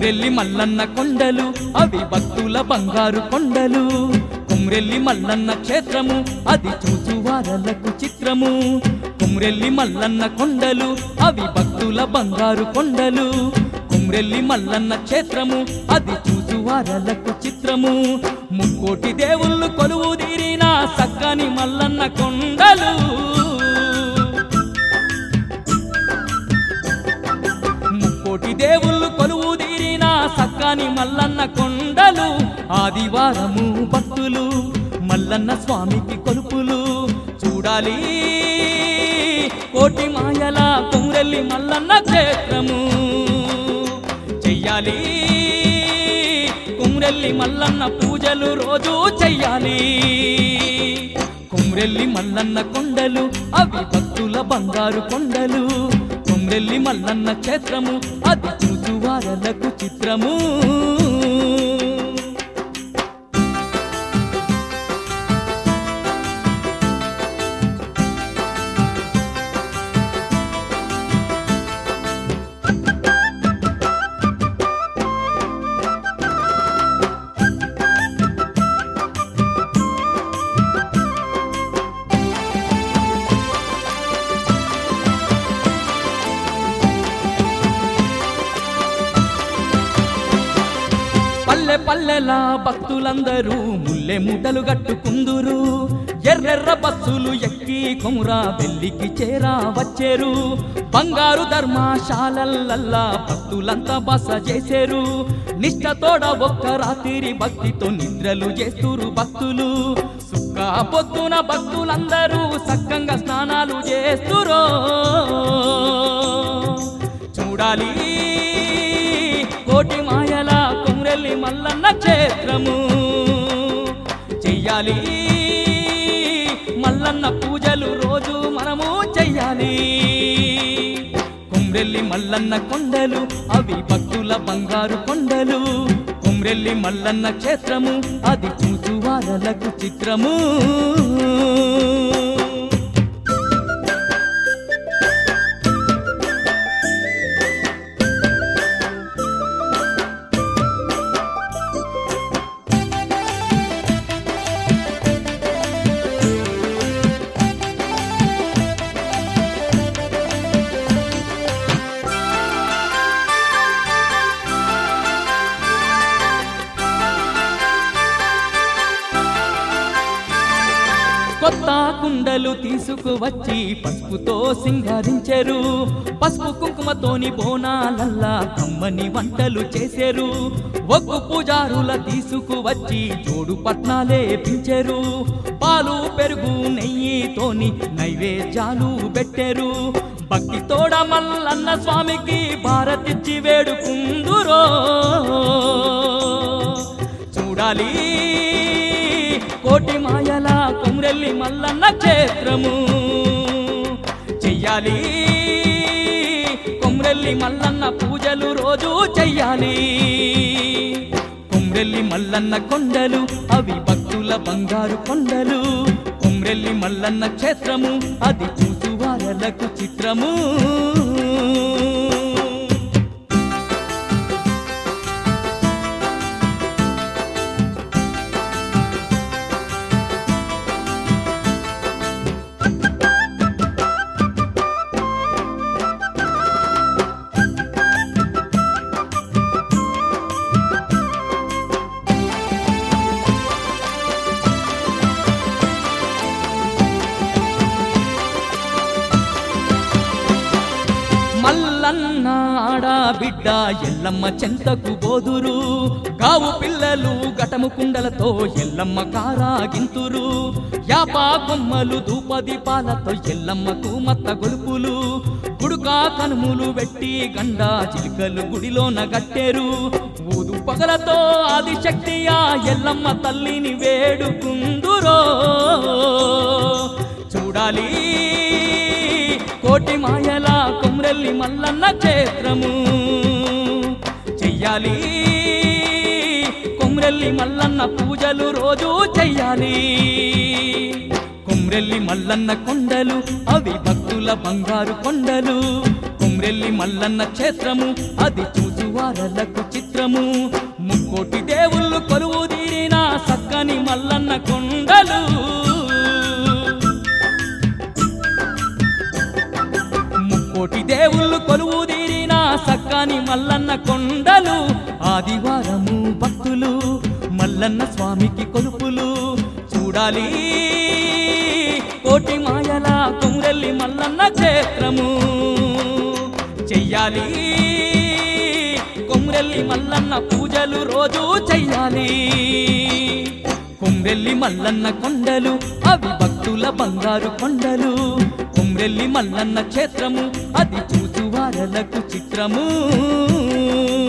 కుమ్రెల్లి మల్లన్న కొండలు అవి భక్తుల బంగారు కొండలు కుమ్రెల్లి మల్లన్న క్షేత్రము అది చూచువారలకు చిత్రము కుమ్రెల్లి మల్లన్న కొండలు అవి భక్తుల బంగారు కొండలు కుమ్రెల్లి మల్లన్న క్షేత్రము అది చూచువారలకు చిత్రము ముక్కోటి దేవుళ్ళు కొలువు తీరిన సక్కని మల్లన్న కొండలు ముక్కోటి దేవుళ్ళు కొలువు తీరిన సక్కని మల్లన్న కొండలు ఆదివారము భక్తులు మల్లన్న స్వామికి కొలుపులు చూడాలి కోటి మాయల కుమ్రెల్లి మల్లన్న క్షేత్రము చెయ్యాలి కుమ్రెల్లి మల్లన్న పూజలు రోజు చెయ్యాలి కుమ్రెల్లి మల్లన్న కొండలు అవి భక్తుల బంగారు కొండలు కుమ్రెల్లి మల్లన్న క్షేత్రము అది చూచువారలకు చిత్రము పల్లె పల్లెలా భక్తులందరూ ముల్లె మూటలు గట్టుకుందురు ఎర్రెర్ర బస్సులు ఎక్కి కొమురా వెల్లికి చేరా వచ్చేరు బంగారు ధర్మశాలల్లల్లా భక్తులంతా బస చేసేరు నిష్టతోడ ఒక్క రాత్రి భక్తితో నిద్రలు చేస్తురు భక్తులు సుక్క పొద్దున భక్తులందరూ సక్కంగా స్నానాలు చేస్తురో చూడాలి కోటి మాయల కుమ్రెల్లి మల్లన్న క్షేత్రము చెయ్యాలి మల్లన్న పూజలు రోజు మనము చెయ్యాలి కుమ్రెల్లి మల్లన్న కొండలు అవి భక్తుల బంగారు కొండలు కుమ్రెల్లి మల్లన్న క్షేత్రము అది చూచువారలకు చిత్రము కొత్త కుండలు తీసుకువచ్చి పసుపుతో సింగారించారు పసుపు కుంకుమతోని బోనాలల్లా కమ్మని వంటలు చేశారు ఒగ్గు పూజారుల తీసుకువచ్చి జోడు పట్నాలే పించారు పాలు పెరుగు నెయ్యితోని నైవేద్యాలు పెట్టారు భక్తి తోడ మల్లన్న స్వామికి భారతిచ్చి వేడుకుందురో చూడాలి కోటి మాయల కుమ్రెల్లి మల్లన్న క్షేత్రము చెయ్యాలి కుమ్రెల్లి మల్లన్న పూజలు రోజు చెయ్యాలి కుమ్రెల్లి మల్లన్న కొండలు అవి భక్తుల బంగారు కొండలు కుమ్రెల్లి మల్లన్న క్షేత్రము అది చూసువారలకు చిత్రము మల్లన్న ఆడబిడ్డ ఎల్లమ్మ చెంతకు బోదురు గావు పిల్లలు గటము కుండలతో ఎల్లమ్మ కారాగింతురు యాపా కొమ్మలు ధూపదీపాలతో ఎల్లమ్మకు మత్త గొలుపులు గుడుకా కనుములు పెట్టి గండా చిలుకలు గుడిలోన గట్టేరు ఊదు పగలతో ఆదిశక్తి ఆ ఎల్లమ్మ తల్లిని వేడుకుందురో చూడాలి కోటి మాయల కుమ్రెల్లి మల్లన్న క్షేత్రము చెయ్యాలి కుమ్రెల్లి మల్లన్న పూజలు రోజు చెయ్యాలి కుమ్రెల్లి మల్లన్న కొండలు అవి భక్తుల బంగారు కొండలు కుమ్రెల్లి మల్లన్న క్షేత్రము అది చూచువా చూసువారలకు చిత్రము ముక్కోటి దేవుళ్ళు కొలువు తీరిన సక్కని మల్లన్న కొండలు ముక్కోటి దేవుళ్ళు కొలువు తీరిన సక్కని మల్లన్న కొండలు ఆదివారము భక్తులు మల్లన్న స్వామికి కొలుపులు చూడాలి కోటి మాయల కొమురెల్లి మల్లన్న క్షేత్రము చెయ్యాలి కొమ్రెల్లి మల్లన్న పూజలు రోజు చెయ్యాలి కొమ్రెల్లి మల్లన్న కొండలు అవి భక్తుల బంగారు కొండలు కొమ్రెల్లి మల్లన్న క్షేత్రము అది చూచువారలకు చిత్రము